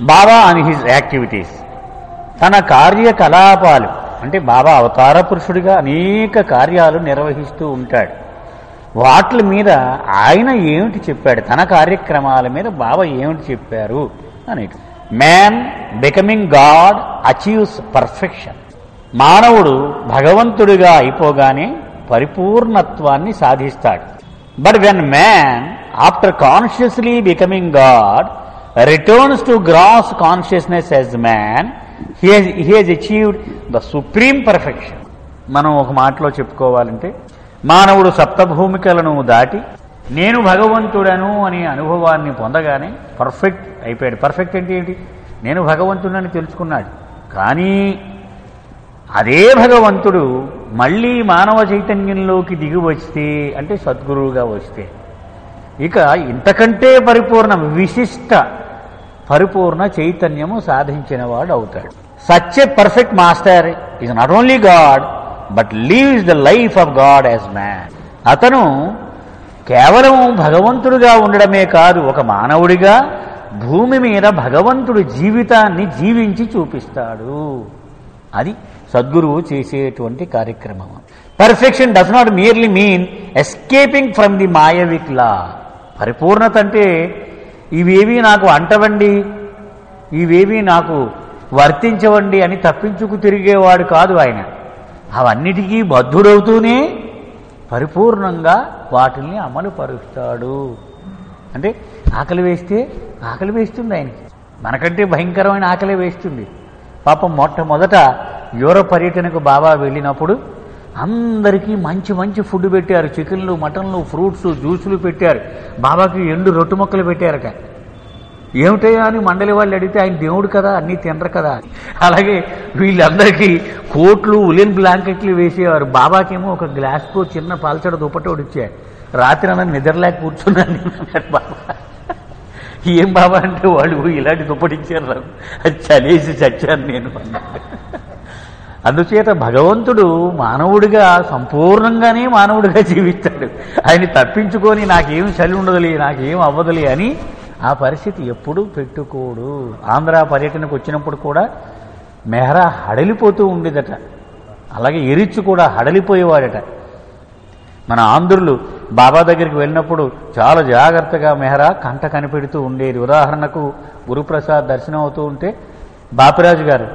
బాబా అని his activities తన కార్యకలాపాలు అంటే బాబా అవతార పురుషుడిగా అనేక కార్యాలు నిర్వహిస్తూ ఉంటాడు వాటి మీద ఆయన ఏమిటి చెప్పాడు తన కార్యక్రమాల మీద బాబా ఏమిటి చెప్పారు అనేటి man becoming God achieves perfection మానవుడు భగవంతుడిగా అయిపోగానే పరిపూర్ణత్వాన్ని సాధిస్తాడు but when man after consciously becoming God returns to gross consciousness as man he has achieved the supreme perfection మనం ఒక మాటలో చెప్పుకోవాలంటే మానవుడు సప్తభూమికలను దాటి నేను భగవంతుడను అనే అనుభవాన్ని పొందగానే పర్ఫెక్ట్ అయిపోయాడు పర్ఫెక్ట్ అంటే ఏంటి నేను భగవంతుడని తెలుసుకున్నాడు కానీ అదే భగవంతుడు మళ్ళీ మానవ చైతన్యంలోకి దిగి వస్తే అంటే సద్గురువుగా వస్తే ఇక ఇంతకంటే పరిపూర్ణ విశిష్ట పరిపూర్ణ చైతన్యము సాధించిన వాడు అవుతాడు such a perfect master is not only God but lives the life of God as man అతను కేవలం భగవంతుడిగా ఉండడమే కాదు ఒక మానవుడిగా భూమి మీద భగవంతుడి జీవితాన్ని జీవించి చూపిస్తాడు అది సద్గురువు చేసేటువంటి కార్యక్రమం perfection does not merely mean escaping from the mayavic law పరిపూర్ణత అంటే ఇవేవి నాకు అంటవండి ఇవేవి నాకు వర్తించవండి అని తప్పించుకు తిరిగేవాడు కాదు ఆయన అవన్నిటికీ బద్ధుడవుతూనే పరిపూర్ణంగా వాటిల్ని అమలు పరుస్తాడు అంటే ఆకలి వేస్తే ఆకలి వేస్తుంది ఆయనకి మనకంటే భయంకరమైన ఆకలి వేస్తుంది పాపం మొట్టమొదట యూరప్ పర్యటనకు బాబా వెళ్ళినప్పుడు అందరికీ మంచి మంచి ఫుడ్ పెట్టారు చికెన్లు మటన్లు ఫ్రూట్స్ జ్యూసులు పెట్టారు బాబాకి ఎండు రొట్టు మొక్కలు పెట్టారట ఏమిటయ్యా అని మండలి వాళ్ళు అడిగితే ఆయన దేవుడు కదా అన్నీ తినరు కదా అలాగే వీళ్ళందరికీ కోట్లు ఉలెన్ బ్లాంకెట్లు వేసేవారు బాబాకేమో ఒక గ్లాస్కో చిన్న పాల్చడ దుప్పటోడు ఇచ్చారు రాత్రి అన్న నిద్రలేక కూర్చున్నాను నేను అన్నాడు బాబా ఏం బాబా అంటే వాళ్ళు ఇలాంటి దుప్పటి ఇచ్చారు నాకు అది చలేసి చచ్చాను నేను అన్నాడు అందుచేత భగవంతుడు మానవుడిగా సంపూర్ణంగానే మానవుడిగా జీవిస్తాడు ఆయన తప్పించుకొని నాకేం చలి ఉండదులే నాకేం అవ్వదులే అని ఆ పరిస్థితి ఎప్పుడూ పెట్టుకోడు ఆంధ్ర పర్యటనకు వచ్చినప్పుడు కూడా మెహరా హడలిపోతూ ఉండేదట అలాగే ఎరిచ్చు కూడా హడలిపోయేవాడట మన ఆంధ్రులు బాబా దగ్గరికి వెళ్ళినప్పుడు చాలా జాగ్రత్తగా మెహరా కంట కనిపెడుతూ ఉండేది ఉదాహరణకు గురుప్రసాద్ దర్శనం అవుతూ ఉంటే బాపిరాజు గారు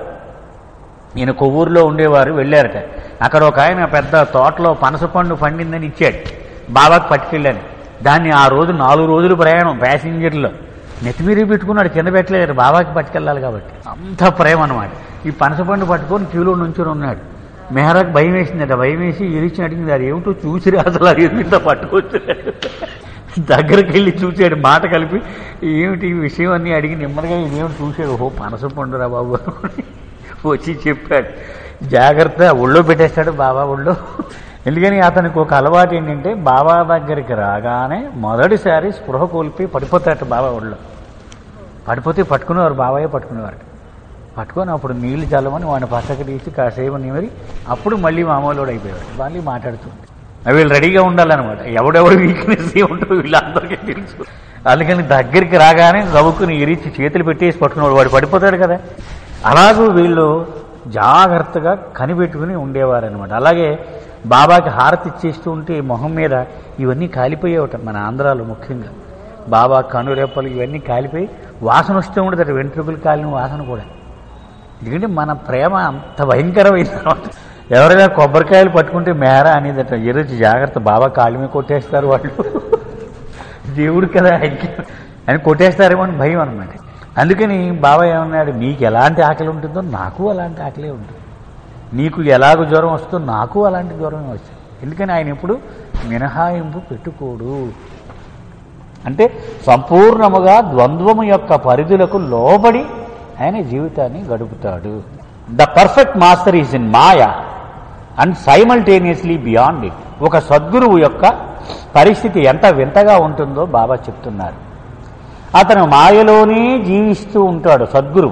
ఈయన కొవ్వూరులో ఉండేవారు వెళ్ళారట అక్కడ ఒక ఆయన పెద్ద తోటలో పనసపండు పండిందని ఇచ్చాడు బాబాకి పట్టుకెళ్ళాను దాన్ని ఆ రోజు నాలుగు రోజులు ప్రయాణం ప్యాసింజర్లో నెత్తిమీరి పెట్టుకున్నాడు కింద పెట్టలేదు బాబాకి పట్టుకెళ్ళాలి కాబట్టి అంత ప్రేమ అనమాట ఈ పనసపండు పట్టుకొని క్యూలో నుంచుని ఉన్నాడు మెహరాకు భయం వేసిందట భయం వేసి ఇరిచి అడిగింది అది ఏమిటో చూసి అసలు అది ఎందుకు పట్టుకొచ్చాడు దగ్గరికి వెళ్ళి చూశాడు మాట కలిపి ఏమిటి ఈ విషయం అన్నీ అడిగి నెమ్మదిగా ఇదేమిటి చూశాడు ఓహో పనసపండురా బాబు అని వచ్చి చెప్పాడు జాగ్రత్త ఒళ్ళో పెట్టేస్తాడు బాబా ఒళ్ళో ఎందుకని అతనికి ఒక అలవాటు ఏంటంటే బాబా దగ్గరికి రాగానే మొదటిసారి స్పృహ కోల్పి పడిపోతాడు బాబా ఒళ్ళో పడిపోతే పట్టుకునేవారు బాబాయే పట్టుకునేవారు పట్టుకొని అప్పుడు నీళ్లు చల్లమని వాడిని పక్కకి తీసి కాసేపు నిమిరి అప్పుడు మళ్ళీ మామూలు అయిపోయాడు మళ్ళీ మాట్లాడుతుంది వీళ్ళు రెడీగా ఉండాలన్నమాట ఎవడెవడు వీక్నెస్ ఏముంటో వీళ్ళందరికీ తెలుసు అందుకని దగ్గరికి రాగానే గవుక్కుని ఇరిచి చేతులు పెట్టేసి పట్టుకున్నాడు వాడు పడిపోతాడు కదా అలాగూ వీళ్ళు జాగ్రత్తగా కనిపెట్టుకుని ఉండేవారనమాట అలాగే బాబాకి హారతి ఇచ్చేస్తూ ఉంటే మొహం మీద ఇవన్నీ కాలిపోయేవట మన ఆంధ్రాలో ముఖ్యంగా బాబా కనురెప్పలు ఇవన్నీ కాలిపోయి వాసన వస్తూ ఉండదు వెంట్రుకలు కాలిన వాసన కూడా ఎందుకంటే మన ప్రేమ అంత భయంకరమైంది అనమాట ఎవరైనా కొబ్బరికాయలు పట్టుకుంటే మేర అనేదట ఈరోజు జాగ్రత్త బాబా కాళ్ళ మీద కొట్టేస్తారు వాళ్ళు దేవుడు కదా ఆయనకి అని కొట్టేస్తారేమో అని భయం అనమాట అందుకని బాబా ఏమన్నాడు నీకు ఎలాంటి ఆకలి ఉంటుందో నాకు అలాంటి ఆకలే ఉంటుంది నీకు ఎలాగ జ్వరం వస్తుందో నాకు అలాంటి జ్వరమే వస్తుంది ఎందుకని ఆయన ఎప్పుడు మినహాయింపు పెట్టుకోడు అంటే సంపూర్ణముగా ద్వంద్వము యొక్క పరిధులకు లోబడి ఆయన జీవితాన్ని గడుపుతాడు the perfect master is in maya and simultaneously beyond it ఒక సద్గురువు యొక్క పరిస్థితి ఎంత వింతగా ఉంటుందో బాబా చెప్తున్నారు అతను మాయలోనే జీవిస్తూ ఉంటాడు సద్గురువు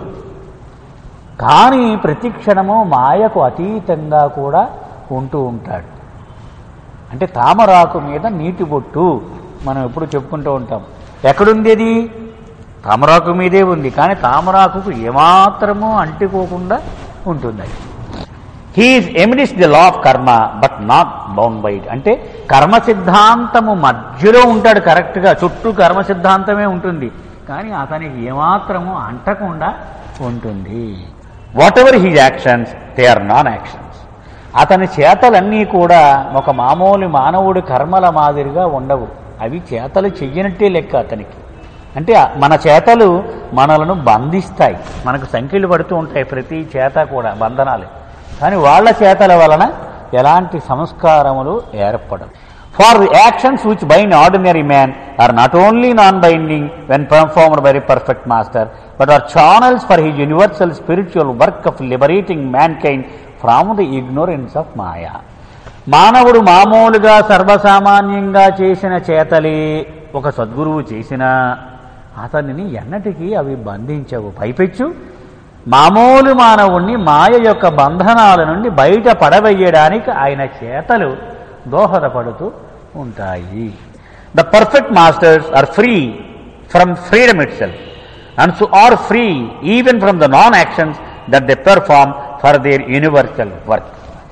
కానీ ప్రతి క్షణము మాయకు అతీతంగా కూడా ఉంటూ ఉంటాడు అంటే తామరాకు మీద నీటి బొట్టు మనం ఎప్పుడు చెప్పుకుంటూ ఉంటాం ఎక్కడుంది అది తామరాకు మీదే ఉంది కానీ తామరాకుకు ఏమాత్రమూ అంటుకోకుండా ఉంటుంది అది he is amidst the law of karma but not bound by it అంటే కర్మ సిద్ధాంతము మధ్యలో ఉంటాడు కరెక్ట్గా చుట్టూ కర్మ సిద్ధాంతమే ఉంటుంది కానీ అతనికి ఏమాత్రము అంటకుండా ఉంటుంది whatever his actions they are non actions అతని చేతలన్నీ కూడా ఒక మామూలు మానవుడి కర్మల మాదిరిగా ఉండవు అవి చేతలు చెయ్యనట్టే లెక్క అతనికి అంటే మన చేతలు మనలను బంధిస్తాయి మనకు సంఖ్యలు పడుతూ ఉంటాయి ప్రతి చేత కూడా బంధనాలు కానీ వాళ్ళ చేతల వలన ఎలాంటి సంస్కారములు ఏర్పడవు for the actions which bind ordinary man are not only non binding when performed by perfect master but are channels for his universal spiritual work of liberating mankind from the ignorance of maya మానవుడు మామూలుగా సర్వసామాన్యంగా చేసిన చేతలే ఒక సద్గురువు చేసినా అతనిని ఎన్నటికీ అవి బంధించవు పైపెచ్చు మామూలు మానవుణ్ణి మాయ యొక్క బంధనాల నుండి బయట పడవేయడానికి ఆయన చేతలు దోహదపడుతూ ఉంటాయి the perfect masters are free from freedom itself and so are free even from the non actions that they perform for their universal work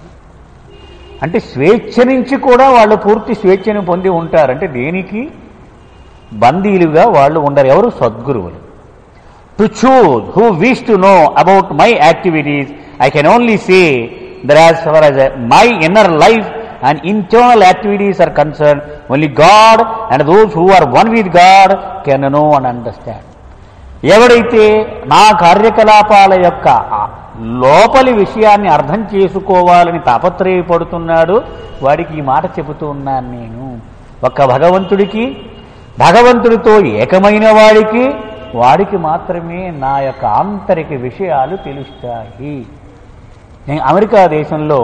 అంటే స్వేచ్ఛ నుంచి కూడా వాళ్ళు పూర్తి స్వేచ్ఛను పొంది ఉంటారు అంటే దేనికి బందీలుగా వాళ్ళు ఉండరు ఎవరు సద్గురువులు to choose who wish to know about my activities I can only say that as far as my inner life and internal activities are concern only God and those who are one with God can know and understand ఎవడైతే నా కార్యకలాపాల యొక్క ఆ లోపలి విషయాన్ని అర్థం చేసుకోవాలని తాపత్రయపడుతున్నాడో వాడికి ఈ మాట చెబుతూ ఉన్నాను నేను ఒక్క భగవంతుడికి భగవంతుడితో ఏకమైన వాడికి వాడికి మాత్రమే నా యొక్క ఆంతరిక విషయాలు తెలుస్తాయి నేను అమెరికా దేశంలో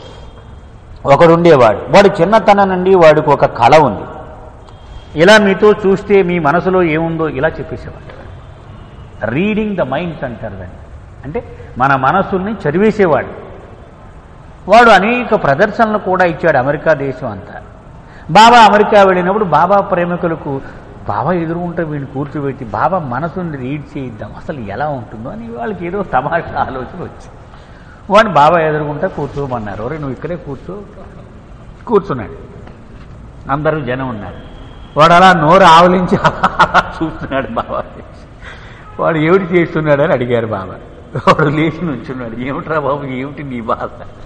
ఒకడు ఉండేవాడు వాడు చిన్నతనం నుండి వాడికి ఒక కళ ఉంది ఇలా మీతో చూస్తే మీ మనసులో ఏముందో ఇలా చెప్పేసేవాడు రీడింగ్ ద మైండ్స్ అంటారు దాన్ని అంటే మన మనసుల్ని చదివేసేవాడు వాడు అనేక ప్రదర్శనలు కూడా ఇచ్చాడు అమెరికా దేశం అంతా బాబా అమెరికా వెళ్ళినప్పుడు బాబా ప్రేమికులకు బాబా ఎదురుకుంటే వీడిని కూర్చోబెట్టి బాబా మనసుని రీడ్ చేయిద్దాం అసలు ఎలా ఉంటుందో అని వాళ్ళకి ఏదో తమాషా ఆలోచన వచ్చింది వాడిని బాబా ఎదురుకుంటా కూర్చోమన్నారు ఒరే నువ్వు ఇక్కడే కూర్చో కూర్చున్నాడు అందరూ జనం ఉన్నారు వాడు అలా నోరు ఆవలించి అలా చూస్తున్నాడు బాబా వాడు ఏమిటి చేస్తున్నాడు అని అడిగారు బాబా వాడు లేచి నుంచున్నాడు ఏమిట్రా బాబు ఏమిటి నీ బాధ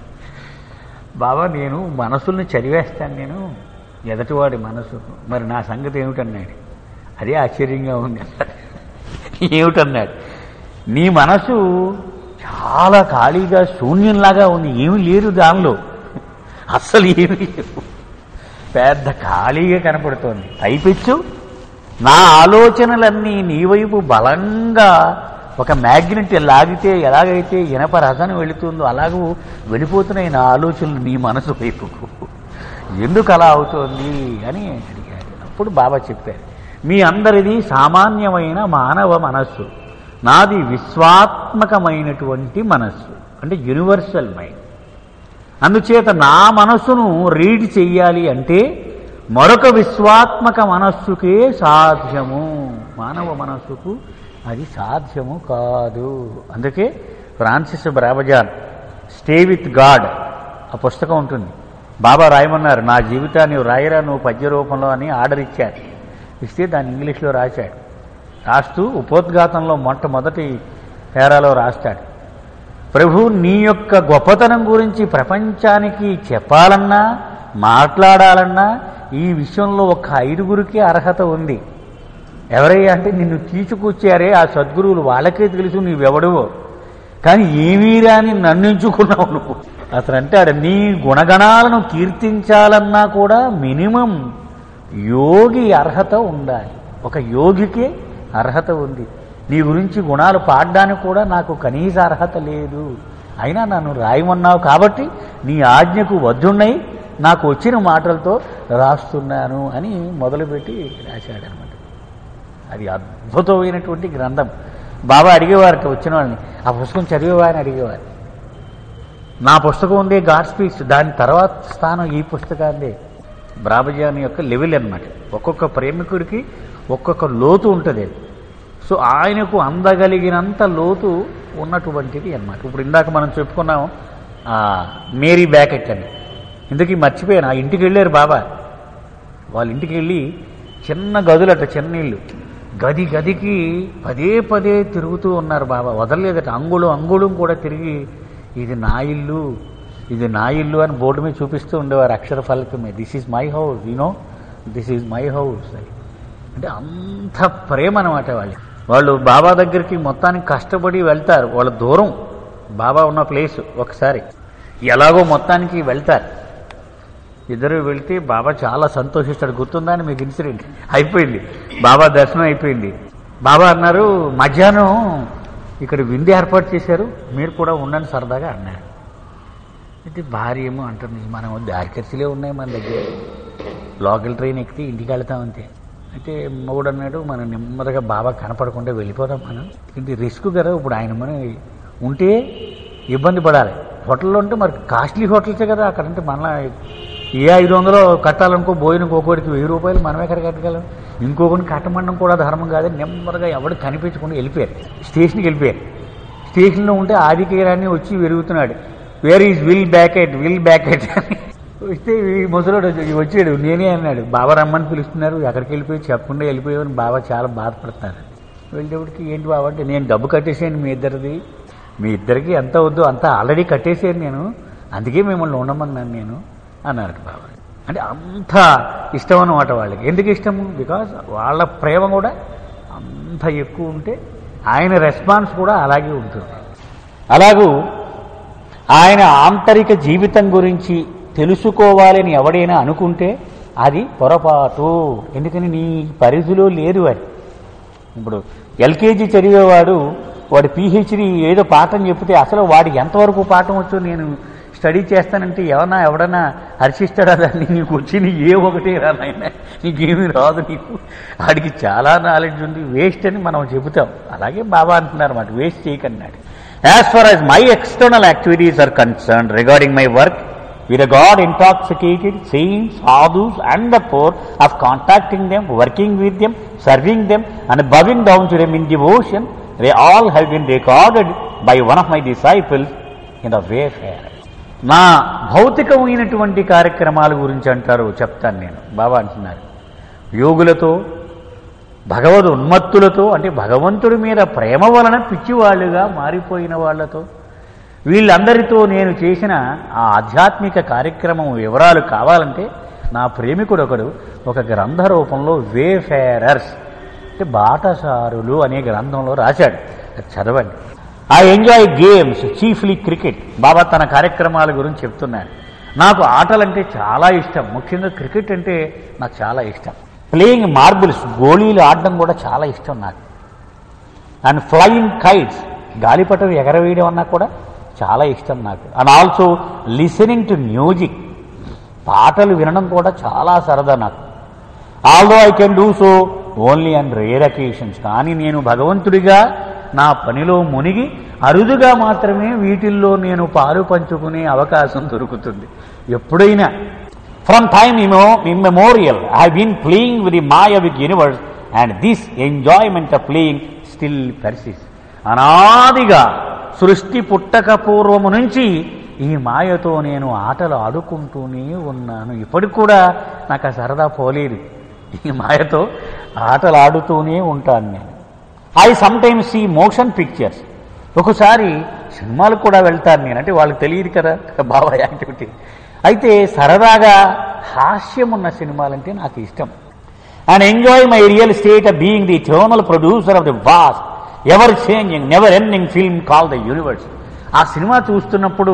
బాబా నేను మనసుల్ని చదివేస్తాను నేను ఎదటివాడి మనసు మరి నా సంగతి ఏమిటన్నాడు అదే ఆశ్చర్యంగా ఉంది అన్నాడు ఏమిటన్నాడు నీ మనసు చాలా ఖాళీగా శూన్యంలాగా ఉంది ఏమీ లేరు దానిలో అస్సలు ఏమీ లేవు పెద్ద ఖాళీగా కనపడుతోంది పైపెచ్చు నా ఆలోచనలన్నీ నీ వైపు బలంగా ఒక మ్యాగ్నెట్ లాగితే ఎలాగైతే ఇనప రథం వెళుతుందో అలాగూ వెళ్ళిపోతున్నాయి నా ఆలోచనలు నీ మనసు వైపుకు ఎందుకు అలా అవుతోంది అని అడిగాడు అప్పుడు బాబా చెప్పారు మీ అందరిది సామాన్యమైన మానవ మనస్సు నాది విశ్వాత్మకమైనటువంటి మనస్సు అంటే యూనివర్సల్ మైండ్ అందుచేత నా మనస్సును రీడ్ చెయ్యాలి అంటే మరొక విశ్వాత్మక మనస్సుకే సాధ్యము మానవ మనస్సుకు అది సాధ్యము కాదు అందుకే Francis Brabazon stay with God ఆ పుస్తకం ఉంటుంది బాబా రాయమన్నారు నా జీవితాన్ని రాయరా నువ్వు పద్య రూపంలో అని ఆర్డర్ ఇచ్చారు ఇస్తే దాన్ని ఇంగ్లీష్లో రాశాడు రాస్తూ ఉపోద్ఘాతంలో మొట్టమొదటి పేరాలో రాస్తాడు ప్రభు నీ యొక్క గొప్పతనం గురించి ప్రపంచానికి చెప్పాలన్నా మాట్లాడాలన్నా ఈ విషయంలో ఒక ఐదుగురికి అర్హత ఉంది ఎవరయ్యా అంటే నిన్ను తీసుకొచ్చారే ఆ సద్గురువులు వాళ్ళకే తెలుసు నీవెవడవో కానీ ఏమీ రాని నన్నించుకున్నావు నువ్వు అతను అంటాడు నీ గుణగణాలను కీర్తించాలన్నా కూడా మినిమం యోగి అర్హత ఉండాలి ఒక యోగికే అర్హత ఉంది నీ గురించి గుణాలు పాడడానికి కూడా నాకు కనీస అర్హత లేదు అయినా నన్ను రాయమన్నావు కాబట్టి నీ ఆజ్ఞకు వద్దున్నై నాకు వచ్చిన మాటలతో రాస్తున్నాను అని మొదలుపెట్టి రాశాడనమాట అది అద్భుతమైనటువంటి గ్రంథం బాబా అడిగేవారట వచ్చిన వాళ్ళని ఆ పుస్తకం చదివేవారని అడిగేవారు నా పుస్తకం ఉందే గాడ్ స్పీచ్ దాని తర్వాత స్థానం ఈ పుస్తకాన్ని బ్రాబజాని యొక్క లెవెల్ అన్నమాట ఒక్కొక్క ప్రేమికుడికి ఒక్కొక్క లోతు ఉంటుంది సో ఆయనకు అందగలిగినంత లోతు ఉన్నటువంటిది అన్నమాట ఇప్పుడు ఇందాక మనం చెప్పుకున్నాం ఆ, మేరీ బ్యాకెట్ అని ఇందుకీ మర్చిపోయాను ఆ ఇంటికి వెళ్ళారు బాబా వాళ్ళ ఇంటికి వెళ్ళి చిన్న గదులట చిన్న ఇల్లు గది గదికి పదే పదే తిరుగుతూ ఉన్నారు బాబా వదలలేదట అంగుళం అంగుళం కూడా తిరిగి ఇది నా ఇల్లు ఇది నా ఇల్లు అని బోర్డు మీద చూపిస్తూ ఉండేవారు అక్షర ఫలకం మీద this is my house you know this is my house అంటే అంత ప్రేమ అనమాట వాళ్ళు వాళ్ళు బాబా దగ్గరికి మొత్తానికి కష్టపడి వెళ్తారు వాళ్ళ దూరం బాబా ఉన్న ప్లేస్ ఒకసారి ఎలాగో మొత్తానికి వెళ్తారు ఇద్దరు వెళ్తే బాబా చాలా సంతోషిస్తాడు గుర్తుందా అని మీకు ఇన్సిడెంట్ అయిపోయింది బాబా దర్శనం అయిపోయింది బాబా అన్నారు మధ్యాహ్నం ఇక్కడ విందు ఏర్పాటు చేశారు మీరు కూడా ఉండండి సరదాగా అన్నారు అయితే భార్య ఏమో అంటుంది మనం దారి ఖర్చులే ఉన్నాయి మన దగ్గర లోకల్ ట్రైన్ ఎక్కితే ఇంటికి వెళ్తాం అంతే అయితే మొగుడు అన్నాడు మనం నెమ్మదిగా బాబా కనపడకుండా వెళ్ళిపోదాం మనం ఇది రిస్క్ కదా ఇప్పుడు ఆయన మనం ఉంటే ఇబ్బంది పడాలి హోటల్లో ఉంటే మరి కాస్ట్లీ హోటల్సే కదా అక్కడంటే మళ్ళా ఏ ఐదు వందలు కట్టాలనుకో భోజనం ఒక్కొక్కడికి వెయ్యి రూపాయలు మనం ఎక్కడ కట్టగలం ఇంకొకరిని కట్టమండం కూడా ధర్మం కాదు నెమ్మదిగా ఎవడు కనిపించకుండా వెళ్ళిపోయారు స్టేషన్కి వెళ్ళిపోయారు స్టేషన్లో ఉంటే ఆదికేరాన్ని వచ్చి వెరుగుతున్నాడు where is Will Backett Will Backett అని వస్తే ఈ ముసలోడు వచ్చి- వచ్చాడు నేనే అన్నాడు బాబా రమ్మని పిలుస్తున్నారు ఎక్కడికి వెళ్ళిపోయి చెప్పకుండా వెళ్ళిపోయావని బాబా చాలా బాధపడుతున్నారు వెళ్ళేప్పటికి ఏంటి బాబా అంటే నేను డబ్బు కట్టేసాను మీ ఇద్దరిది మీ ఇద్దరికి ఎంత వద్దు అంతా ఆల్రెడీ కట్టేసాను నేను అందుకే మిమ్మల్ని ఉండమన్నాను నేను అన్నారు బాబా అంటే అంత ఇష్టం అన్నమాట వాళ్ళకి ఎందుకు ఇష్టము బికాజ్ వాళ్ళ ప్రేమ కూడా అంత ఎక్కువ ఉంటే ఆయన రెస్పాన్స్ కూడా అలాగే ఉంటుంది అలాగూ ఆయన ఆంతరిక జీవితం గురించి తెలుసుకోవాలని ఎవడైనా అనుకుంటే అది పొరపాటు ఎందుకని నీ పరిధిలో లేదు అది ఇప్పుడు ఎల్కేజీ చదివేవాడు వాడు పిహెచ్డి ఏదో పాఠం చెప్తే అసలు వాడికి ఎంతవరకు పాఠం వచ్చో నేను స్టడీ చేస్తానంటే ఎవరన్నా ఎవడన్నా హర్షిస్తాడా దాన్ని నీకు వచ్చింది ఏ ఒకటి రానాయన నీకేమీ రాదు నీకు వాడికి చాలా నాలెడ్జ్ ఉంది వేస్ట్ అని మనం చెబుతాం అలాగే బాబా అంటున్నారు అన్నమాట వేస్ట్ చేయకన్నాడు as far as my external activities are concern regarding my work with a God intoxicated, saints, sadhus, and the poor, of contacting them, working with them, serving them, and bowing down to them in devotion, they all have been recorded by one of my disciples in the wayfarer. నా భౌతికమైనటువంటి కార్యక్రమాల గురించి అంటారు చెప్తాను నేను బాబా అంటున్నారు యోగులతో భగవద్ ఉన్మత్తులతో అంటే భగవంతుడి మీద ప్రేమ వలన పిచ్చివాళ్ళుగా మారిపోయిన వాళ్ళతో వీళ్ళందరితో నేను చేసిన ఆ ఆధ్యాత్మిక కార్యక్రమం వివరాలు కావాలంటే నా ప్రేమికుడు ఒకడు ఒక గ్రంథ రూపంలో వేఫేరర్స్ అంటే బాటసారులు అనే గ్రంథంలో రాశాడు అది చదవండి I enjoy games chiefly cricket Baba తన కార్యక్రమాల గురించి చెప్తున్నాడు నాకు ఆటలంటే చాలా ఇష్టం ముఖ్యంగా క్రికెట్ అంటే నాకు చాలా ఇష్టం ప్లేయింగ్ మార్బుల్స్ గోళీలు ఆడడం కూడా చాలా ఇష్టం నాకు అండ్ ఫ్లయింగ్ కైట్స్ గాలిపటం ఎగరవేయడం అన్నా కూడా చాలా ఇష్టం నాకు and also listening to music పాటలు వినడం కూడా చాలా సరదా నాకు although I can do so only and rare occasions కానీ నేను భగవంతుడిగా నా పనిలో మునిగి అరుదుగా మాత్రమే వీటిల్లో నేను పాలు పంచుకునే అవకాశం దొరుకుతుంది ఎప్పుడైనా from time immo immemorial I been playing with the maya with universe and this enjoyment of playing still persists అనాదిగా సృష్టి పుట్టక పూర్వము నుంచి ఈ మాయతో నేను ఆటలు ఆడుకుంటూనే ఉన్నాను ఇప్పటికి కూడా నాకు ఆ సరదా పోలేదు ఈ మాయతో ఆటలు ఆడుతూనే ఉంటాను నేను ఐ సమ్ టైమ్స్ ఈ మోషన్ పిక్చర్స్ ఒకసారి సినిమాలకు కూడా వెళ్తాను నేను అంటే వాళ్ళకి తెలియదు కదా బాబా యాక్టివిటీ అయితే సరదాగా హాస్యం ఉన్న సినిమాలంటే నాకు ఇష్టం and enjoy my real state of being the eternal producer of the vast ever changing never ending film call the universe ఆ సినిమా చూస్తున్నప్పుడు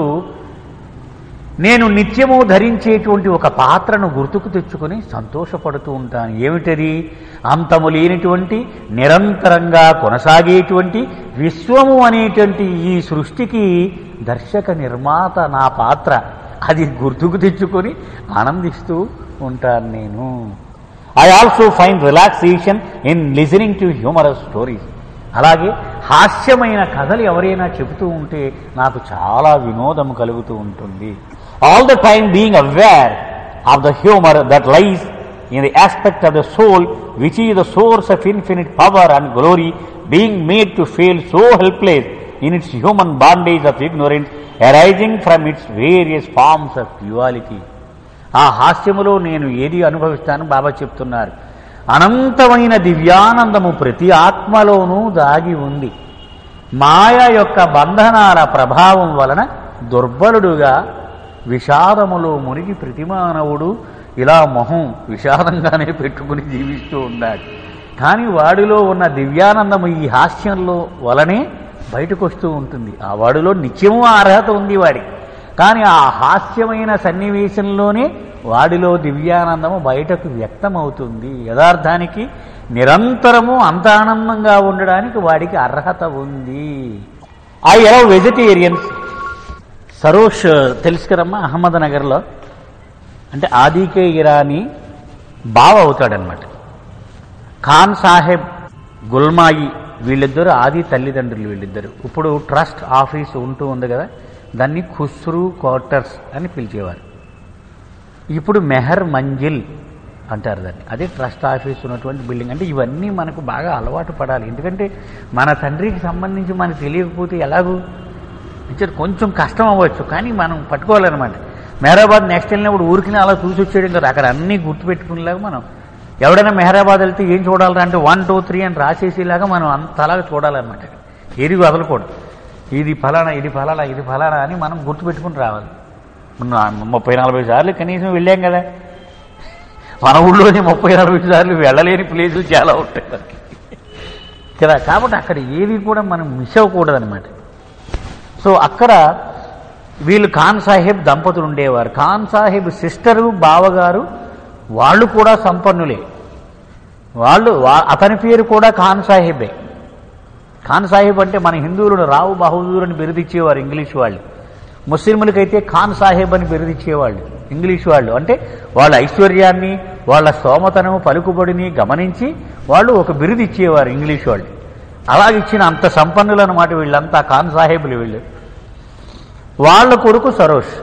నేను నిత్యము ధరించేటువంటి ఒక పాత్రను గుర్తుకు తెచ్చుకొని సంతోషపడుతూ ఉంటాను ఏమిటది అంతము లేనిటువంటి నిరంతరంగా కొనసాగేటువంటి విశ్వము అనేటువంటి ఈ సృష్టికి దర్శక నిర్మాత నా పాత్ర అది గుర్తుకు తెచ్చుకొని ఆనందిస్తూ ఉంటాను నేను I also find relaxation in listening to humorous stories అలాగే హాస్యమైన కథలు ఎవరైనా చెబుతూ ఉంటే నాకు చాలా వినోదం కలుగుతూ ఉంటుంది all the time being aware of the humour that lies in the aspect of the soul, which is the source of infinite power and glory, being made to feel so helpless in its human bondage of ignorance, arising from its various forms of duality. ఆ హాస్యములో నేను ఏది అనుభవిస్తాను బాబా చెప్తున్నారు అనంతమైన దివ్యానందము ప్రతి ఆత్మలోనూ దాగి ఉంది మాయ యొక్క బంధనాల ప్రభావం వలన దుర్బలుడుగా విషాదములో మునిగి ప్రతి మానవుడు ఇలా మొహం విషాదంగానే పెట్టుకుని జీవిస్తూ ఉన్నాడు కానీ వాడిలో ఉన్న దివ్యానందము ఈ హాస్యంలో వలనే బయటకు వస్తూ ఉంటుంది ఆ వాడిలో నిత్యము ఆ అర్హత ఉంది వాడి కానీ ఆ హాస్యమైన సన్నివేశంలోనే వాడిలో దివ్యానందము బయటకు వ్యక్తమవుతుంది యథార్థానికి నిరంతరము అంత ఆనందంగా ఉండడానికి వాడికి అర్హత ఉంది ఐ ఎలవ్ వెజిటేరియన్స్ సరోష్ తెలుసు కదమ్మా అహ్మద్నగర్లో అంటే ఆదికే ఇరానీ బావ అవుతాడనమాట ఖాన్ సాహెబ్ గుల్మాయి వీళ్ళిద్దరు ఆది తల్లిదండ్రులు వీళ్ళిద్దరు ఇప్పుడు ట్రస్ట్ ఆఫీస్ ఉంటూ ఉంది కదా దాన్ని ఖుస్రూ క్వార్టర్స్ అని పిలిచేవారు ఇప్పుడు మెహర్ మంజిల్ అంటారు దాన్ని అదే ట్రస్ట్ ఆఫీస్ ఉన్నటువంటి బిల్డింగ్ అంటే ఇవన్నీ మనకు బాగా అలవాటు పడాలి ఎందుకంటే మన తండ్రికి సంబంధించి మనకు తెలియకపోతే ఎలాగూ అంటే కొంచెం కష్టం అవ్వచ్చు కానీ మనం పట్టుకోవాలన్నమాట మెహరాబాద్ నెక్స్ట్ వెళ్ళినప్పుడు ఊరికి అలా చూసి వచ్చేయడం కదా అక్కడ అన్నీ గుర్తుపెట్టుకునేలాగా మనం ఎవడైనా మెహరాబాద్ వెళ్తే ఏం చూడాలంటే అంటే వన్ టూ త్రీ అని రాసేసేలాగా మనం అంతలాగా చూడాలన్నమాట ఏది వదలకూడదు ఇది ఫలానా ఇది ఫలానా ఇది ఫలానా అని మనం గుర్తుపెట్టుకుని రావాలి మన ముప్పై నలభై సార్లు కనీసం వెళ్ళాం కదా మన ఊళ్ళోనే ముప్పై నలభై సార్లు వెళ్ళలేని ప్లేసులు చాలా ఉంటాయి కదా కాబట్టి అక్కడ ఏవి కూడా మనం మిస్ అవ్వకూడదనమాట సో అక్కడ వీళ్ళు ఖాన్ సాహెబ్ దంపతులు ఉండేవారు ఖాన్ సాహెబ్ సిస్టరు బావగారు వాళ్ళు కూడా సంపన్నులే వాళ్ళు వా- అతని పేరు కూడా ఖాన్ సాహెబే ఖాన్ సాహెబ్ అంటే మన హిందువులను రావు బహదూర్ అని బిరుదిచ్చేవారు ఇంగ్లీష్ వాళ్ళు ముస్లింలకైతే ఖాన్ సాహెబ్ అని బిరుదిచ్చేవాళ్ళు ఇంగ్లీష్ వాళ్ళు అంటే వాళ్ళ ఐశ్వర్యాన్ని వాళ్ళ స్తోమతను పలుకుబడిని గమనించి వాళ్ళు ఒక బిరుదు ఇచ్చేవారు ఇంగ్లీష్ వాళ్ళు అలాగిచ్చిన అంత సంపన్నులు అనమాట వీళ్ళంతా ఖాన్ సాహెబులు వీళ్ళు వాళ్ళ కొడుకు సరోష్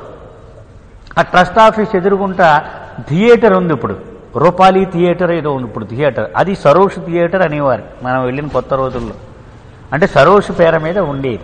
ఆ ట్రస్ట్ ఆఫీస్ ఎదురుగుంటా థియేటర్ ఉంది ఇప్పుడు రూపాలి థియేటర్ ఏదో ఉంది ఇప్పుడు థియేటర్ అది సరోష్ థియేటర్ అనేవారు మనం వెళ్ళిన కొత్త రోజుల్లో అంటే సరోష్ పేర మీద ఉండేది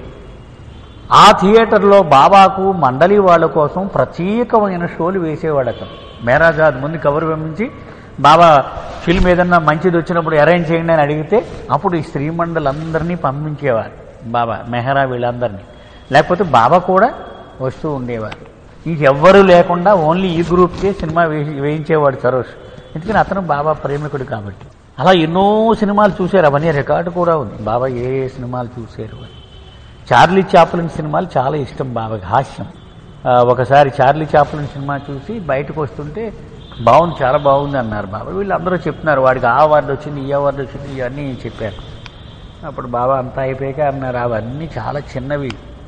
ఆ థియేటర్లో బాబాకు మండలి వాళ్ళ కోసం ప్రత్యేకమైన షోలు వేసేవాడు అతను మేరాజాద్ ముందు కబురు పంపించి బాబా ఫిల్మ్ ఏదన్నా మంచిది వచ్చినప్పుడు అరేంజ్ చేయండి అని అడిగితే అప్పుడు ఈ స్త్రీమండలందరినీ పంపించేవారు బాబా మెహరా వీళ్ళందరినీ లేకపోతే బాబా కూడా వస్తూ ఉండేవారు ఇంకెవ్వరూ లేకుండా ఓన్లీ ఈ గ్రూప్కే సినిమా వేసి వేయించేవాడు సరోష్ ఎందుకని అతను బాబా ప్రేమికుడు కాబట్టి అలా ఎన్నో సినిమాలు చూశారు అవన్నీ రికార్డు కూడా ఉంది బాబా ఏ ఏ సినిమాలు చూశారు అని చార్లీ చాప్లిన్ సినిమాలు చాలా ఇష్టం బాబాకి హాస్యం ఆ, ఒకసారి చార్లీ చాప్లిన్ సినిమా చూసి బయటకు వస్తుంటే బాగుంది చాలా బాగుంది అన్నారు బాబా వీళ్ళందరూ చెప్తున్నారు వాడికి ఆ అవార్డు వచ్చింది ఈ అవార్డు వచ్చింది ఇవన్నీ చెప్పారు అప్పుడు బాబా అంతా అయిపోయాక అన్నారు అవన్నీ చాలా చిన్నవి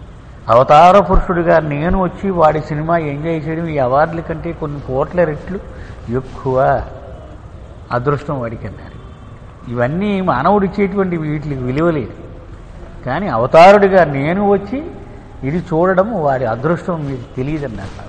అవతార పురుషుడిగా నేను వచ్చి వాడి సినిమా ఎంజాయ్ చేయడం ఈ అవార్డుల కంటే కొన్ని కోట్ల రెట్లు ఎక్కువ అదృష్టం వాడికి అన్నారు ఇవన్నీ మానవుడు ఇచ్చేటువంటి వీటికి విలువ లేదు కానీ అవతారుడిగా నేను వచ్చి ఇది చూడడం వాడి అదృష్టం మీకు తెలియదన్నారు బాబా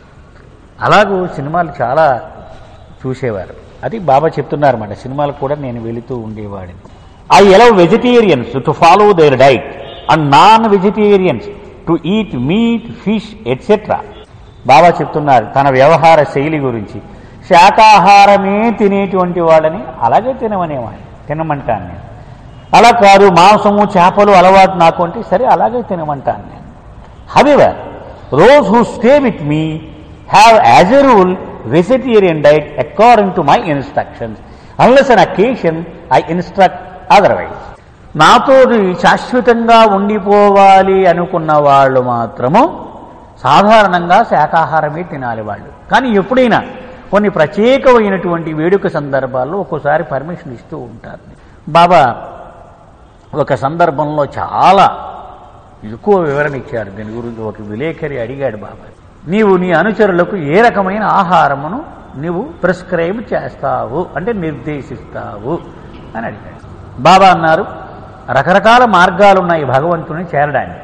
అలాగూ సినిమాలు చాలా చూసేవారు అది బాబా చెప్తున్నారన్నమాట సినిమాలు కూడా నేను వెళుతూ ఉండేవాడిని I allow vegetarians to follow their diet and non vegetarians to eat meat fish etcetera Baba చెప్తున్నారు తన వ్యవహార శైలి గురించి శాకాహారమే తినేటువంటి వాళ్ళని అలాగే తినమనేవాడిని తినమంటాను నేను అలా కాదు మాంసము చేపలు అలవాటు నాకు అంటే సరే అలాగే తినమంటాను నేను however rose who stay with me have as a rule vegetarian diet according to my instructions unless an occasion I instruct otherwise నాతో శాశ్వతంగా ఉండిపోవాలి అనుకున్న వాళ్ళు మాత్రము సాధారణంగా శాకాహారమే తినాలి వాళ్ళు కానీ ఎప్పుడైనా కొన్ని ప్రత్యేకమైనటువంటి వేడుక సందర్భాల్లో ఒక్కోసారి పర్మిషన్ ఇస్తూ ఉంటారు బాబా ఒక సందర్భంలో చాలా ఎక్కువ వివరణ ఇచ్చారు దీని గురించి ఒక విలేకరి అడిగాడు బాబా నీవు నీ అనుచరులకు ఏ రకమైన ఆహారమును నీవు ప్రిస్క్రైబ్ చేస్తావు అంటే నిర్దేశిస్తావు అని అడిగాడు బాబా అన్నారు రకరకాల మార్గాలు ఉన్నాయి భగవంతుని చేరడానికి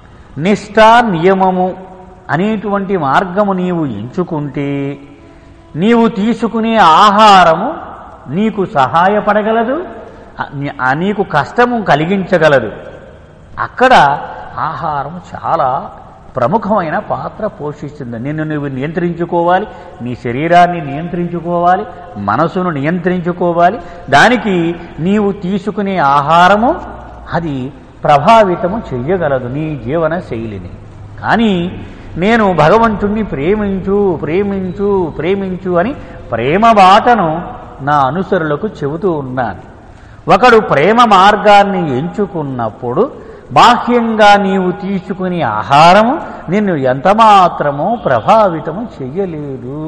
నిష్ఠ నియమము అనేటువంటి మార్గము నీవు ఎంచుకుంటే నీవు తీసుకునే ఆహారము నీకు సహాయపడగలదు ఆ- నీ- ఆ నీకు కష్టము కలిగించగలదు అక్కడ ఆహారం చాలా ప్రముఖమైన పాత్ర పోషిస్తుంది నిన్ను నువ్వు నియంత్రించుకోవాలి నీ శరీరాన్ని నియంత్రించుకోవాలి మనసును నియంత్రించుకోవాలి దానికి నీవు తీసుకునే ఆహారము అది ప్రభావితము చెయ్యగలదు నీ జీవన శైలిని కానీ నేను భగవంతుణ్ణి ప్రేమించు ప్రేమించు ప్రేమించు అని ప్రేమ బాటను నా అనుసరులకు చెబుతూ ఉన్నాను ఒకడు ప్రేమ మార్గాన్ని ఎంచుకున్నప్పుడు బాహ్యంగా నీవు తీసుకునే ఆహారము నిన్ను ఎంతమాత్రమూ ప్రభావితము చెయ్యలేదు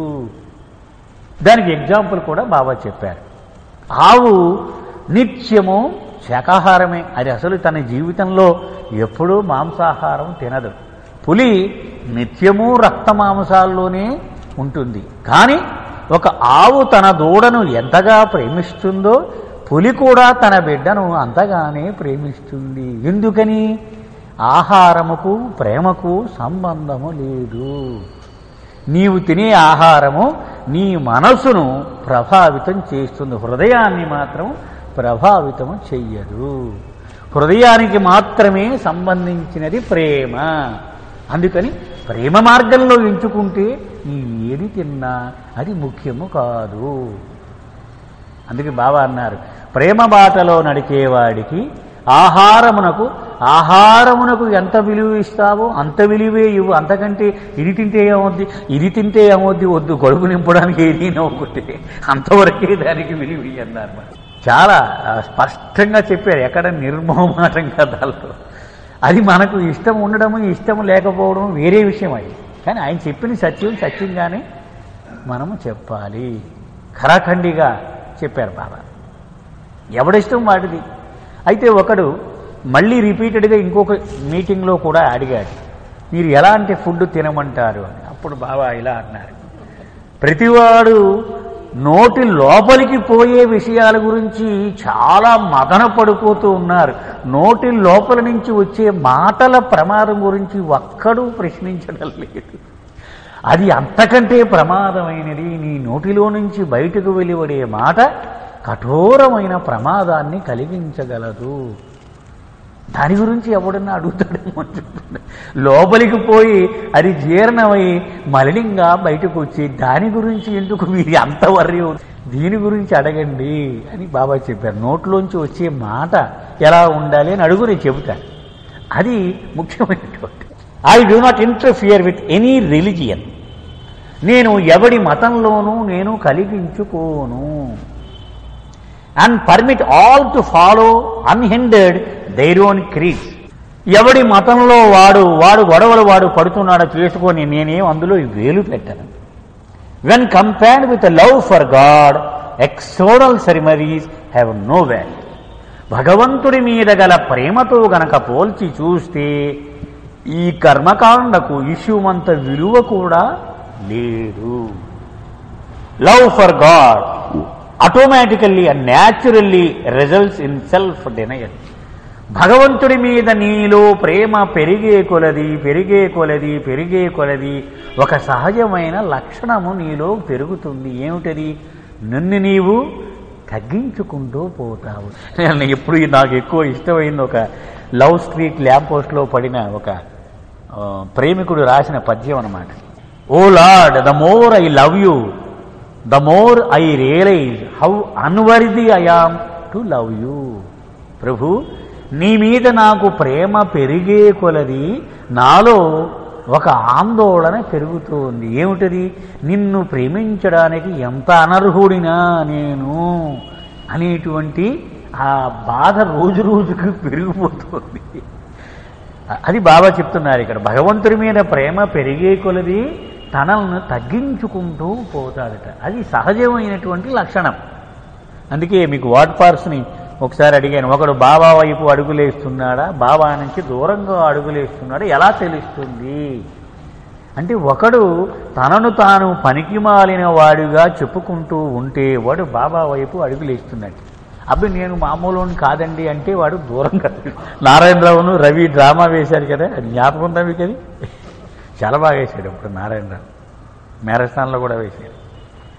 దానికి ఎగ్జాంపుల్ కూడా బాబా చెప్పారు ఆవు నిత్యము శాకాహారమే అది అసలు తన జీవితంలో ఎప్పుడూ మాంసాహారం తినదు పులి నిత్యము రక్త మాంసాల్లోనే ఉంటుంది కానీ ఒక ఆవు తన దూడను ఎంతగా ప్రేమిస్తుందో పులి కూడా తన బిడ్డను అంతగానే ప్రేమిస్తుంది ఎందుకని ఆహారముకు ప్రేమకు సంబంధము లేదు నీవు తినే ఆహారము నీ మనసును ప్రభావితం చేస్తుంది హృదయాన్ని మాత్రం ప్రభావితము చెయ్యదు హృదయానికి మాత్రమే సంబంధించినది ప్రేమ అందుకని ప్రేమ మార్గంలో ఎంచుకుంటే నీ ఏది తిన్నా అది ముఖ్యము కాదు అందుకే బాబా అన్నారు ప్రేమ బాటలో నడిచేవాడికి ఆహారమునకు ఆహారమునకు ఎంత విలువ ఇస్తావో అంత విలువే ఇవ్వు అంతకంటే ఇది తింటే ఏమవుద్ది ఇది తింటే ఏమవుద్ది వద్దు గొడుగు నింపడానికి ఏది నవ్వుకుంటే అంతవరకే దానికి విలువ ఇయ్యి అన్నారు మరి. చాలా ఆ, స్పష్టంగా చెప్పారు ఎక్కడ నిర్మోహమాటంగా దాంట్లో అది మనకు ఇష్టం ఉండడము ఇష్టం లేకపోవడం వేరే విషయం అది కానీ ఆయన చెప్పిన సత్యం సత్యంగానే మనము చెప్పాలి ఖరాఖండిగా చెప్పారు బాబా ఎవడిష్టం వాడిది అయితే ఒకడు మళ్ళీ రిపీటెడ్గా ఇంకొక మీటింగ్లో కూడా అడిగాడు మీరు ఎలాంటి ఫుడ్ తినమంటారు అని అప్పుడు బాబా ఇలా అన్నారు ప్రతివాడు నోటి లోపలికి పోయే విషయాల గురించి చాలా మదన పడిపోతూ ఉన్నారు నోటి లోపల నుంచి వచ్చే మాటల ప్రమాదం గురించి ఒక్కడూ ప్రశ్నించడం లేదు అది అంతకంటే ప్రమాదమైనది నీ నోటిలో నుంచి బయటకు వెలువడే మాట కఠోరమైన ప్రమాదాన్ని కలిగించగలదు దాని గురించి ఎవడన్నా అడుగుతాడేమో చెప్పండి లోపలికి పోయి అది జీర్ణమై మలినంగా బయటకు వచ్చి దాని గురించి ఎందుకు మీరు అంత వర్రీ అవుతుంది? దీని గురించి అడగండి అని బాబా చెప్పారు నోట్లోంచి వచ్చే మాట ఎలా ఉండాలి అని అడుగు నేను చెబుతాను అది ముఖ్యమైనటువంటి I do not interfere with any religion నేను ఎవడి మతంలోనూ నేను కలిగించుకోను and permit all to follow unhindered their own creeds ఎవడి మతంలో వాడు వాడు గొడవలు వాడు పడుతున్నాడో చేసుకొని నేనేం అందులో వేలు పెట్టను when compared with love for God external ceremonies have no value భగవంతుడి మీద గల ప్రేమతో గనక పోల్చి చూస్తే ఈ కర్మకాండకు ఇష్యూమంత విలువ కూడా లేదు love for God automatically and naturally results in self denial భగవంతుడి మీద నీలో ప్రేమ పెరిగే కొలది పెరిగే కొలది పెరిగే కొలది ఒక సహజమైన లక్షణము నీలో పెరుగుతుంది ఏమిటది నిన్ను నీవు తగ్గించుకుంటూ పోతావు నేను ఎప్పుడు నాకు ఎక్కువ ఇష్టమైంది ఒక లవ్ స్ట్రీట్ ల్యాంప్ పోస్ట్లో పడిన ఒక ఆ, ప్రేమికుడు రాసిన పద్యం అన్నమాట O Lord the more I love you the more I realise how unworthy I am to love you ప్రభు నీ మీద నాకు ప్రేమ పెరిగే కొలది నాలో ఒక ఆందోళన పెరుగుతోంది ఏమిటది నిన్ను ప్రేమించడానికి ఎంత అనర్హుడినా నేను అనేటువంటి ఆ బాధ రోజు రోజుకు పెరిగిపోతుంది అది బాబా చెప్తున్నారు ఇక్కడ భగవంతుడి మీద ప్రేమ పెరిగే కొలది తనలను తగ్గించుకుంటూ పోతాడట అది సహజమైనటువంటి లక్షణం అందుకే మీకు వాట్ పార్స్ని ఒకసారి అడిగాను ఒకడు బాబా వైపు అడుగులేస్తున్నాడా బాబా నుంచి దూరంగా అడుగులేస్తున్నాడా ఎలా తెలుస్తుంది అంటే ఒకడు తనను తాను పనికి మాలిన వాడిగా చెప్పుకుంటూ ఉంటే వాడు బాబా వైపు అడుగులేస్తున్నాడు అబ్బి నేను మామూలు కాదండి అంటే వాడు దూరంగా నారాయణరావును రవి డ్రామా వేశారు కదా అది జ్ఞాపకం ఉందా మీకు అది చాలా బాగా వేశాడు ఇప్పుడు నారాయణరావు మేరస్థాన్లో కూడా వేశాడు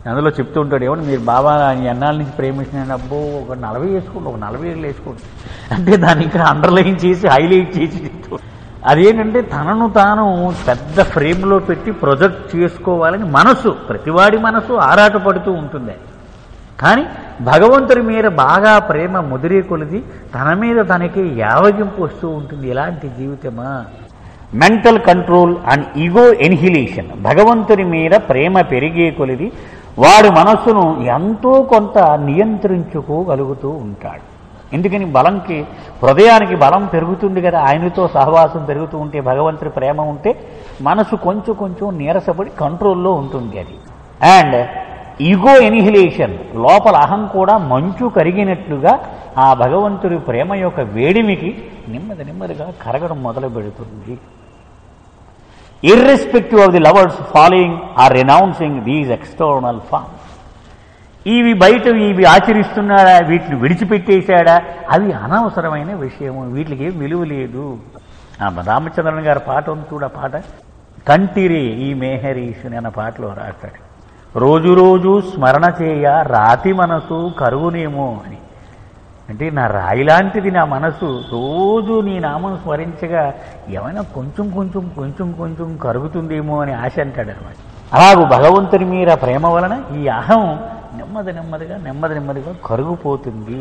అందులో చెప్తూ ఉంటాడు ఏమన్నా మీరు బాబా ఎన్నాళ్ళ నుంచి ప్రేమించిన అబ్బో ఒక నలభై వేసుకోండి ఒక నలభై ఏళ్ళు వేసుకోండి అంటే దాన్ని ఇక్కడ అండర్లైన్ చేసి హైలైట్ చేసి చెప్తూ అదేంటంటే తనను తాను పెద్ద ఫ్రేమ్లో పెట్టి ప్రొజెక్ట్ చేసుకోవాలని మనసు ప్రతివాడి మనసు ఆరాటపడుతూ ఉంటుంది కానీ భగవంతుడి మీద బాగా ప్రేమ ముదిరే కొలిది తన మీద తనకి యావగింపు వస్తూ ఉంటుంది ఇలాంటి జీవితమా mental control and ego annihilation భగవంతుని మీద ప్రేమ పెరిగే కొలిది వాడి మనస్సును ఎంతో కొంత నియంత్రించుకోగలుగుతూ ఉంటాడు ఎందుకని బలంకి హృదయానికి బలం పెరుగుతుంది కదా ఆయనతో సహవాసం పెరుగుతూ ఉంటే భగవంతుడి ప్రేమ ఉంటే మనసు కొంచెం కొంచెం నీరసపడి కంట్రోల్లో ఉంటుంది అది అండ్ ఈగో ఎనిహిలేషన్ లోపల అహం కూడా మంచు కరిగినట్లుగా ఆ భగవంతుడి ప్రేమ యొక్క వేడిమికి నెమ్మది నెమ్మదిగా కరగడం మొదలు పెడుతుంది irrespective of the lovers following or renouncing these external forms ఇవి బయట ఇవి ఆచరిస్తున్నాడా వీటిని విడిచిపెట్టేశాడా అవి అనవసరమైన విషయము వీటికి ఏం విలువ లేదు ఆ రామచంద్రన్ గారి పాట ఉంది చూడ పాట కంటిరి ఈ మేహరీషుని అన్న పాటలో రాస్తాడు రోజు రోజు స్మరణ చేయ రాతి మనసు కరువునేమో అని అంటే నా రాయి లాంటిది నా మనసు రోజు నీ నామం స్మరించగా ఏమైనా కొంచెం కొంచెం కొంచెం కొంచెం కరుగుతుందేమో అని ఆశ అంటాడు అనమాట అలాగూ భగవంతుని మీద ప్రేమ వలన ఈ అహం నెమ్మది నెమ్మదిగా నెమ్మది నెమ్మదిగా కరుగుపోతుంది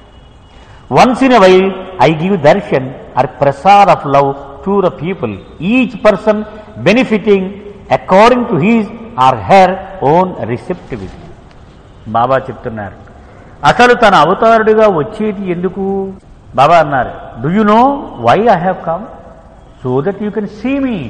once in why I give darshan or prasad of love to the people each person benefiting according to his or her own receptivity Baba చెప్తున్నారు అసలు తన అవతారుడిగా వచ్చేది ఎందుకు బాబా అన్నారు do you know why I have come so that you can see me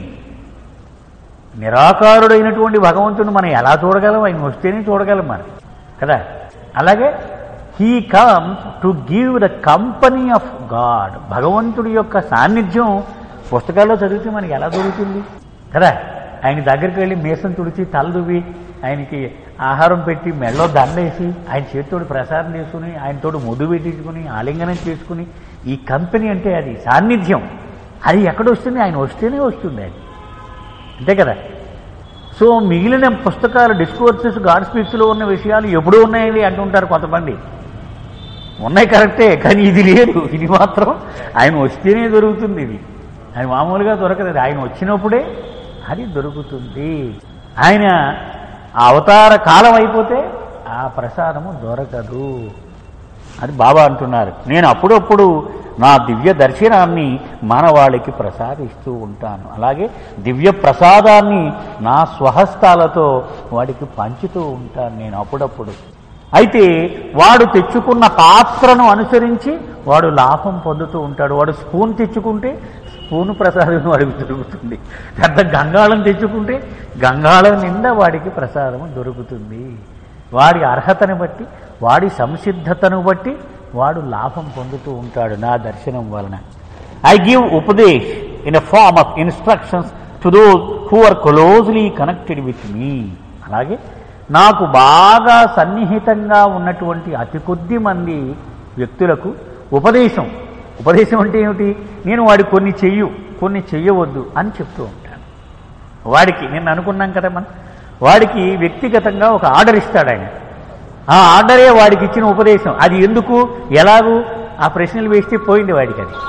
నిరాకారుడైనటువంటి భగవంతుని మనం ఎలా చూడగలం ఆయన వస్తేనే చూడగలం మనం కదా అలాగే he comes to give the company of God భగవంతుడి యొక్క సాన్నిధ్యం పుస్తకాల్లో చదివితే మనకి ఎలా దొరుకుతుంది కదా ఆయన దగ్గరికి వెళ్ళి మీసం తుడిచి తల దువ్వి ఆయనకి ఆహారం పెట్టి మెళ్ళో దండేసి ఆయన చేతితోటి ప్రసాదం చేసుకుని ఆయనతోటి ముద్దు పెట్టించుకుని ఆలింగనం చేసుకుని ఈ కంపెనీ అంటే అది సాన్నిధ్యం అది ఎక్కడ వస్తుంది ఆయన వస్తేనే వస్తుంది అది అంతే కదా సో మిగిలిన పుస్తకాలు డిస్కోర్సెస్ గాడ్ స్పీక్స్లో ఉన్న విషయాలు ఎప్పుడూ ఉన్నాయండి అంటుంటారు కొంతమంది ఉన్నాయి కరెక్టే కానీ ఇది లేదు ఇది మాత్రం ఆయన వస్తేనే దొరుకుతుంది ఇది ఆయన మామూలుగా దొరకదు అది ఆయన వచ్చినప్పుడే అది దొరుకుతుంది ఆయన ఆ అవతార కాలం అయిపోతే ఆ ప్రసాదము దొరకదు అది బాబా అంటున్నారు నేను అప్పుడప్పుడు నా దివ్య దర్శనాన్ని మానవాళికి ప్రసాదిస్తూ ఉంటాను అలాగే దివ్య ప్రసాదాన్ని నా స్వహస్తాలతో వాడికి పంచుతూ ఉంటాను నేను అప్పుడప్పుడు అయితే వాడు తెచ్చుకున్న పాత్రను అనుసరించి వాడు లాభం పొందుతూ ఉంటాడు వాడు స్పూన్ తెచ్చుకుంటే స్పూన్ ప్రసాదం వాడికి దొరుకుతుంది పెద్ద గంగాళం తెచ్చుకుంటే గంగాళం నిండా వాడికి ప్రసాదం దొరుకుతుంది వాడి అర్హతను బట్టి వాడి సంసిద్ధతను బట్టి వాడు లాభం పొందుతూ ఉంటాడు నా దర్శనం వలన I give upadesh in a form of instructions to those who are closely connected with me అలాగే నాకు బాగా సన్నిహితంగా ఉన్నటువంటి అతి కొద్ది మంది వ్యక్తులకు ఉపదేశం ఉపదేశం అంటే ఏమిటి నేను వాడి కొన్ని చెయ్యు కొన్ని చెయ్యవద్దు అని చెప్తూ ఉంటాను వాడికి నేను అనుకున్నాం కదా మనం వాడికి వ్యక్తిగతంగా ఒక ఆర్డర్ ఇస్తాడు ఆయన ఆ ఆర్డరే వాడికి ఇచ్చిన ఉపదేశం అది ఎందుకు ఎలాగూ ఆ ప్రశ్నలు వేస్తే పోయింది వాడికి అది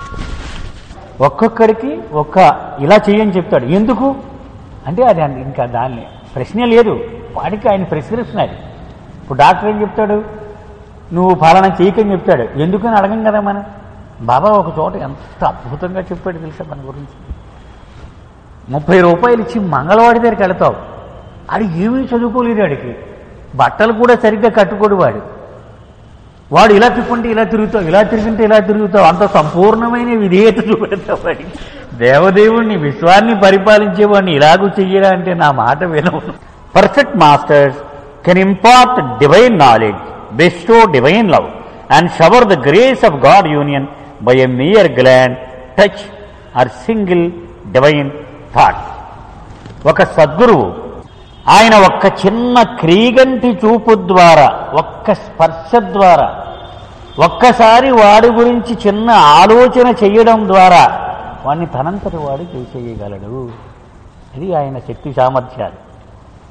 ఒక్కొక్కడికి ఒక్క ఇలా చెయ్యని చెప్తాడు ఎందుకు అంటే అది అన్- ఇంకా దాన్ని ప్రశ్నే లేదు వాడికి ఆయన ప్రిస్క్రిప్షన్ అది ఇప్పుడు డాక్టర్ ఏం చెప్తాడు నువ్వు ఫలానా చేయకని చెప్తాడు ఎందుకని అడగం కదా మనం బాబా ఒక చోట ఎంత అద్భుతంగా చెప్పాడు తెలుసా మన గురించి ముప్పై రూపాయలు ఇచ్చి మంగళవాడి దగ్గరికి వెళతావు ఆడు ఏమీ చదువుకోలేదు వాడికి బట్టలు కూడా సరిగ్గా కట్టుకోడు వాడు వాడు ఇలా తిప్పుంటే ఇలా తిరుగుతావు ఇలా తిరిగింటే ఇలా తిరుగుతావు అంత సంపూర్ణమైన విధేయత చూపెడతావు వాడికి దేవదేవుణ్ణి విశ్వాన్ని పరిపాలించేవాడిని ఇలాగూ చెయ్యరా అంటే నా మాట వినవు perfect masters can impart divine knowledge bestow divine love and shower the grace of God union by a mere glance touch or single divine thought ఒక సద్గురువు ఆయన ఒక్క చిన్న క్రీగంటి చూపు ద్వారా ఒక్క స్పర్శ ద్వారా ఒక్కసారి వాడి గురించి చిన్న ఆలోచన చేయడం ద్వారా వాడిని తనంతటి వాడు చేసేయగలడు ఇది ఆయన శక్తి సామర్థ్యాలు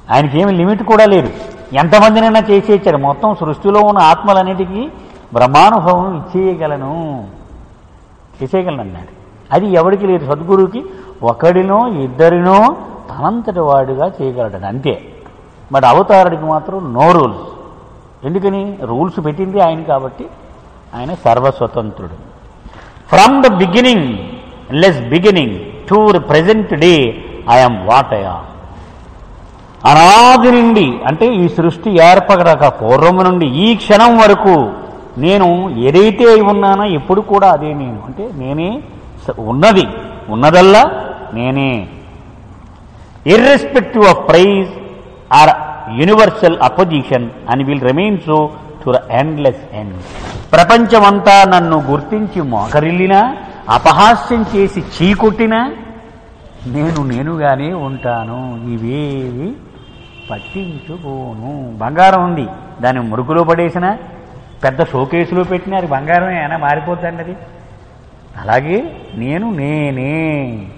ఆయనకేమి లిమిట్ కూడా లేదు ఎంతమందినైనా చేసేచ్చాడు మొత్తం సృష్టిలో ఉన్న ఆత్మలన్నిటికీ బ్రహ్మానుభవం ఇచ్చేయగలను చేసేయగలను అన్నాడు అది ఎవరికి లేదు సద్గురువుకి ఒకడినో ఇద్దరినో తనంతటి వాడుగా చేయగలడు అంతే బట్ అవతారుడికి మాత్రం నో రూల్స్ ఎందుకని రూల్స్ పెట్టింది ఆయన కాబట్టి ఆయన సర్వస్వతంత్రుడు from the beginningless beginning to the present day I am what I am అనాది నుండి అంటే ఈ సృష్టి ఏర్పడక పూర్వం నుండి ఈ క్షణం వరకు నేను ఏదైతే అయి ఉన్నానో ఎప్పుడు కూడా అదే నేను అంటే నేనే స- ఉన్నది ఉన్నదల్లా నేనే irrespective of praise or universal opposition and will remain so to the endless end ప్రపంచమంతా నన్ను గుర్తించి మోకరిల్లినా అపహాస్యం చేసి చీకొట్టినా నేను నేనుగానే ఉంటాను ఇవేవి పట్టించుకోను బంగారం ఉంది దాన్ని మురుకులో పడేసిన పెద్ద షోకేసులో పెట్టినా అది బంగారం ఏమైనా మారిపోతుందండి అది అలాగే నేను నేనే